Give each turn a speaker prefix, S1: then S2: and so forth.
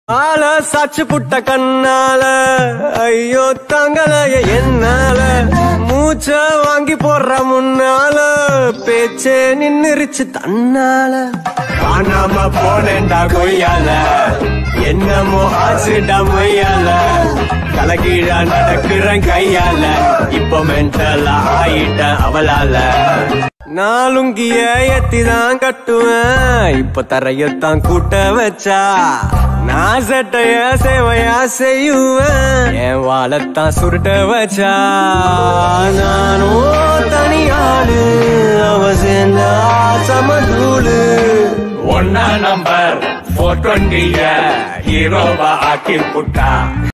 S1: ஆள சாச்சு புட்ட கண்ணால ஐயோ தங்கலைய என்னால மூச்ச வாங்கி போடுற முன்னால பேச்சே நின்னுருச்சு தன்னால காணாம போனேன்டா கொய்யால என்னமோ ஆச்சுடா மொய்யால கலகீழா நடக்கிறேன் கையால இப்போ மென்டலா ஆயிட்டேன் அவளால நாலுங்கிய எத்திதான் கட்டுவேன் இப்ப தரையத்தான் கூட்ட வச்சா நான் சட்டைய சேவையா செய்யுவேன் என் வாழத்தான் சுருட்ட வச்சா நானும் தனியாளு அவ சேர்ந்தா சமதூளு
S2: ஒன்னா நம்பர் போர் டுவெண்ட்டிய ஹீரோவா ஆக்கி புட்டா